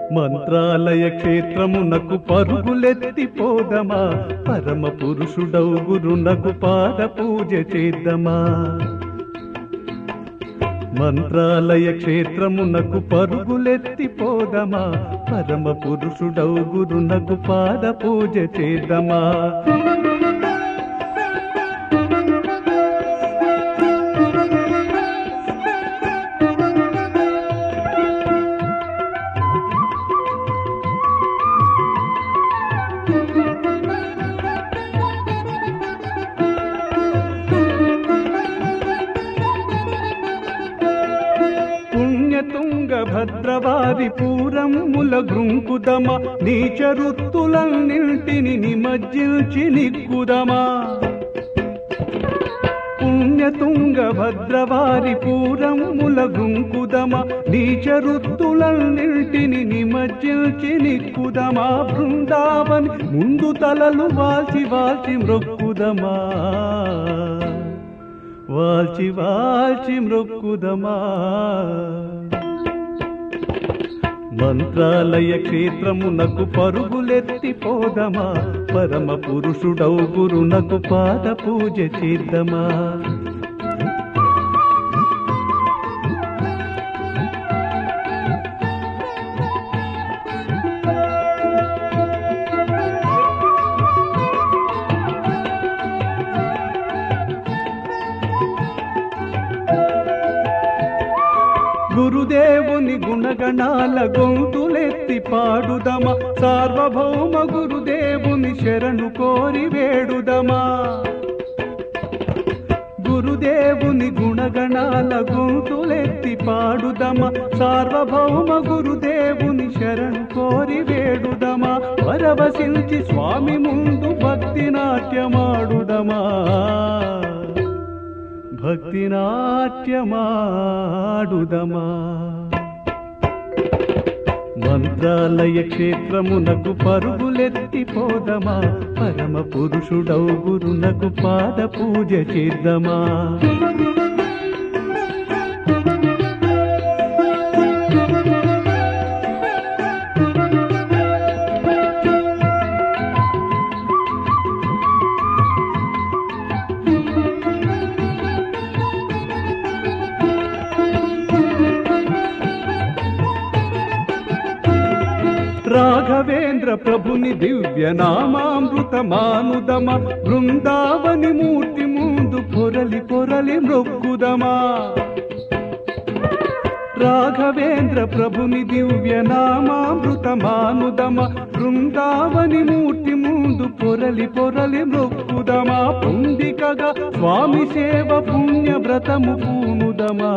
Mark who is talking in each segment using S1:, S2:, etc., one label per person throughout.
S1: మంత్రాలయ క్షేత్రమునకు పరుగులెత్తి పోదమా పరమ పురుషుడౌ గురునకు పాద పూజ చేద్దామా మంత్రాలయ క్షేత్రమునకు పరుగులెత్తి పోదమా పరమ పురుషుడౌ గురునకు పాద పూజ చేద్దామా పుణ్యతుంగ భద్రవారి పూరముల గృంకుదమ నీచరుత్తులన్నింటిని నిమజ్జించి నిక్కుదమా పుణ్యతుంగ భద్రవారి పూరముల గుంకుదమ నీచరుత్తులన్నింటిని నిమజ్జించి నిక్కుదమా బృందావని ముందు తలలు వాల్చి వాల్చి మ్రొక్కుదమా వాల్చి వాల్చి మ్రొక్కుదమా మంత్రాలయ క్షేత్రమునకు పరుగులెత్తి పోదమా పరమ పురుషుడౌ గురునకు పాద పూజ చేద్దామా గురుదేవుని గుణగణాల గొంతులెత్తి పాడుదమ సార్వభౌమ గురుదేవుని శరణు కోరి వేడుదమా గురుదేవుని గుణగణాల గొంతులెత్తి పాడుదమ సార్వభౌమ గురుదేవుని శరణు కోరి వేడుదమా పరవశించి స్వామి ముందు భక్తి నాట్యమాడుదమా భక్తి నాట్యమాడుదమా మంత్రాలయ క్షేత్రమునకు పరుగులెత్తి పోదమా పరమ పురుషుడౌ గురునకు పాద పూజ చేద్దామా రాఘవేంద్ర ప్రభుని దివ్య నామామృత మానుదమ బృందావని మూర్తి ముందు పొరలి పొరలి మొక్కుదమా రాఘవేంద్ర ప్రభుని దివ్య నామామృత మానుదమ బృందావని మూర్తి ముందు పొరలి పొరలి మొక్కుదమా పొందికగా స్వామి సేవ పుణ్య వ్రతము పూనుదమా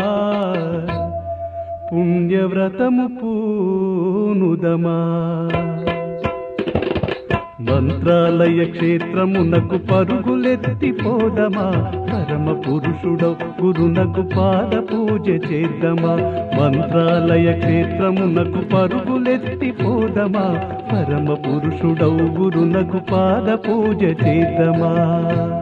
S1: పుణ్యవ్రతము పూనుదమా మంత్రాలయ క్షేత్రమునకు పరుగులెత్తి పోదమా పరమ పురుషుడౌ గురునకు పాద పూజ చేద్దామా మంత్రాలయ క్షేత్రమునకు పరుగులెత్తి పోదమా పరమ పురుషుడౌ గురునకు పాద పూజ చేద్దామా